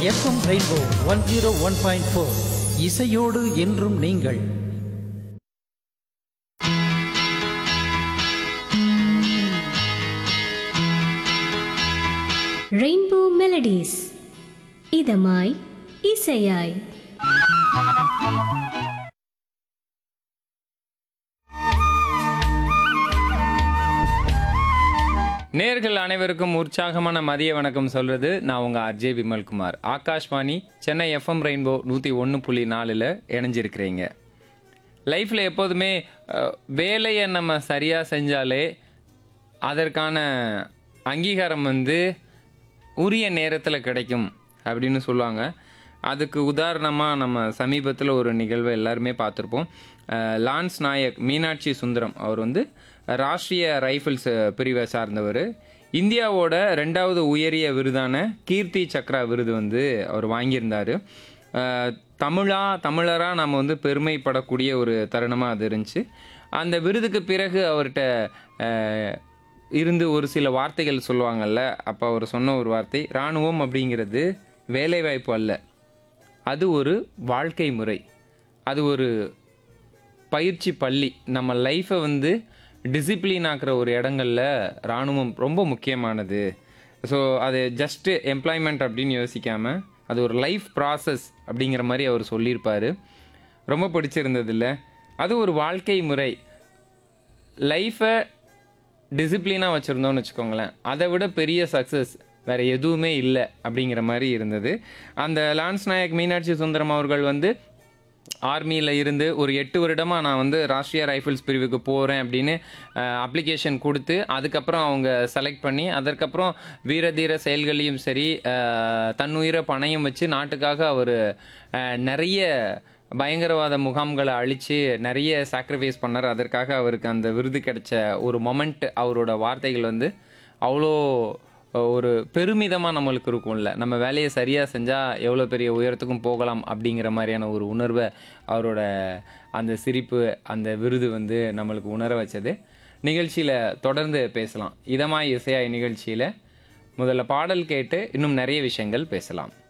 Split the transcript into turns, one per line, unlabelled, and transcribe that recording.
FM rainbow one zero one point four இசையோடு என்றும் நீங்கள்
ரெயின்போ மெலடிஸ் இதமாய் இசையாய்
நேர்கள் அனைவருக்கும் உற்சாகமான மதிய வணக்கம் சொல்றது நான் உங்க அஜய் விமல்குமார் ஆகாஷ்வாணி சென்னை எஃப்எம் ரெயின்போ நூற்றி ஒன்று புள்ளி நாலில் இணைஞ்சிருக்கிறீங்க லைஃப்பில் எப்போதுமே அஹ், வேலையை நம்ம சரியாக செஞ்சாலே அதற்கான அங்கீகாரம் வந்து உரிய நேரத்தில் கிடைக்கும் அப்படின்னு சொல்லுவாங்க அதுக்கு உதாரணமாக நம்ம சமீபத்தில் ஒரு நிகழ்வை எல்லாருமே பார்த்துருப்போம் அஹ், லான்ஸ் நாயக் மீனாட்சி சுந்தரம் அவர் வந்து ராஷ்ட்ரிய ரைஃபிள்ஸ் பிரிவை சார்ந்தவர் இந்தியாவோட ரெண்டாவது உயரிய விருதான கீர்த்தி சக்ரா விருது வந்து அவர் வாங்கியிருந்தார் அஹ், தமிழா தமிழராக நம்ம வந்து பெருமைப்படக்கூடிய ஒரு தருணமாக அது இருந்துச்சு அந்த விருதுக்கு பிறகு அவர்கிட்ட அஹ், இருந்து ஒரு சில வார்த்தைகள் சொல்லுவாங்கல்ல அப்போ அவர் சொன்ன ஒரு வார்த்தை இராணுவம் அப்படிங்கிறது வேலைவாய்ப்பு அல்ல அது ஒரு வாழ்க்கை முறை அது ஒரு பயிற்சி பள்ளி நம்ம லைஃப்பை வந்து டிசிப்ளின் ஆக்குற ஒரு இடங்கள்ல இராணுவம் ரொம்ப முக்கியமானது ஸோ அது ஜஸ்ட்டு எம்ப்ளாய்மெண்ட் அப்படின்னு யோசிக்காமல் அது ஒரு லைஃப் ப்ராசஸ் அப்படிங்கிற மாதிரி அவர் சொல்லியிருப்பார் ரொம்ப பிடிச்சிருந்தது இல்லை அது ஒரு வாழ்க்கை முறை லைஃப்பை டிசிப்ளினாக வச்சுருந்தோம்னு வச்சுக்கோங்களேன் அதை விட பெரிய சக்ஸஸ் வேறு எதுவுமே இல்லை அப்படிங்கிற மாதிரி இருந்தது அந்த லான்ஸ் நாயக் மீனாட்சி சுந்தரம் அவர்கள் வந்து ஆர்மியில் இருந்து ஒரு எட்டு வருடமாக நான் வந்து ராஷ்ட்ரிய ரைஃபிள்ஸ் பிரிவுக்கு போகிறேன் அப்படின்னு அப்ளிகேஷன் கொடுத்து அதுக்கப்புறம் அவங்க செலக்ட் பண்ணி அதற்கப்புறம் வீரதீர செயல்களையும் சரி அஹ், தன்னுயிரை பணையும் வச்சு நாட்டுக்காக அவர் நிறைய பயங்கரவாத முகாம்களை அழித்து நிறைய சாக்ரிஃபைஸ் பண்ணார் அதற்காக அவருக்கு அந்த விருது கிடைச்ச ஒரு மொமெண்ட் அவரோட வார்த்தைகள் வந்து அவ்வளோ ஒரு பெருமிதமாக நம்மளுக்கு இருக்கும்ல நம்ம வேலையை சரியாக செஞ்சால் எவ்வளோ பெரிய உயரத்துக்கும் போகலாம் அப்படிங்கிற மாதிரியான ஒரு உணர்வை அவரோட அந்த சிரிப்பு அந்த விருது வந்து நம்மளுக்கு உணர வச்சது நிகழ்ச்சியில் தொடர்ந்து பேசலாம் இதமாய் இசையாய் நிகழ்ச்சியில் முதல்ல பாடல் கேட்டு இன்னும் நிறைய விஷயங்கள் பேசலாம்